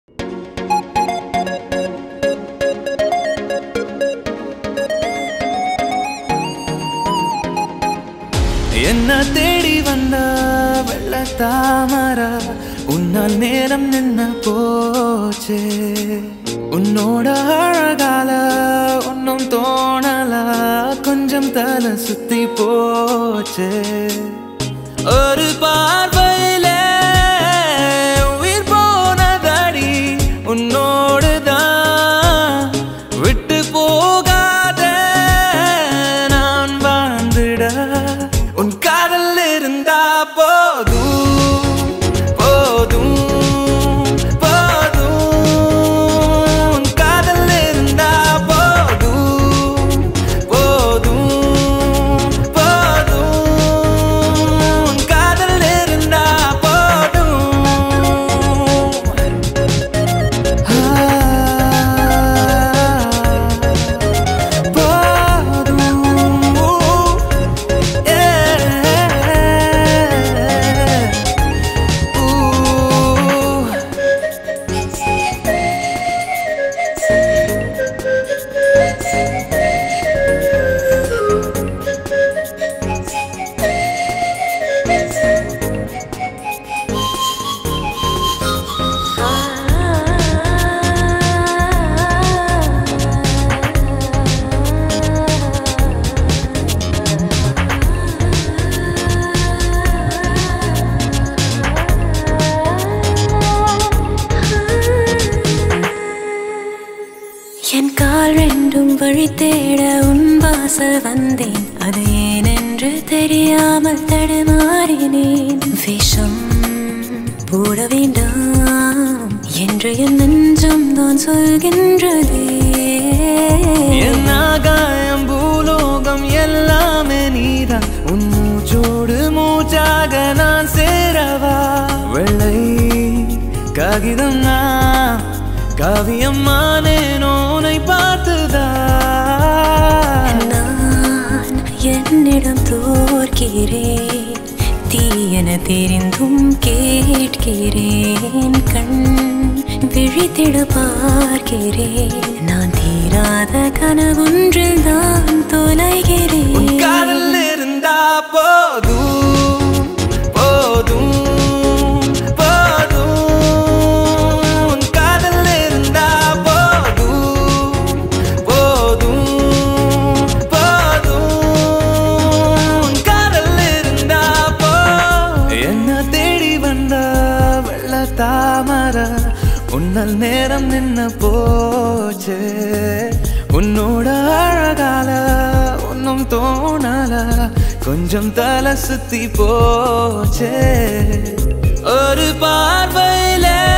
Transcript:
என்ன தேடி வந்த வெள்ள தாமரா உன்னால் நேரம் நின்ன போச்சே உன்னோட அழகால ஒன்னும் தோணல கொஞ்சம் தலை சுத்தி போச்சே ஒரு பார்வையில உயிர் போனதடி உன்னோடுதான் விட்டு போகாத நான் வாழ்ந்திட உன் காதல் இருந்தா போதும் போதும் போதும் உன் காதல் இருந்தா போதும் போதும் போதும் உன் காதல் இருந்தா போதும் என் கால் ரெண்டும் வழி தேட உன் வாசல் வந்தேன் அது ஏனென்று தெரியாமல் தடுமாறினேன் விஷம் போட வேண்டாம் என்று என் நெஞ்சம் தான் சொல்கின்றதே என் ஆகாயம் பூலோகம் எல்லாமே நீதான் உன் மூச்சோடு மூச்சாக நான் சேரவா வெள்ளை காகிதம் நான் காவியம் மானேனோனை பார்த்துதான் நான் என்னிடம் தோற்கிறேன் தீயன தெரிந்தும் கேட்கிறேன் கண் விழித்திட பார்க்கிறேன் நான் தீராத கனவொன்றில் தான் உன் தொலைகிறேன் காதல் இருந்தா போதும் போதும் போதும் உன் காதல் இருந்தா போதும் போதும் போதும் உன் காதல் இருந்தா போதும் என்ன தேடி வந்த வெள்ள தாமர உன்னல் நேரம் நின்ன போச்சே உன்னோட அழகால ஒன்னும் தோணல கொஞ்சம் தலை சுத்தி போச்சே ஒரு பார்வையில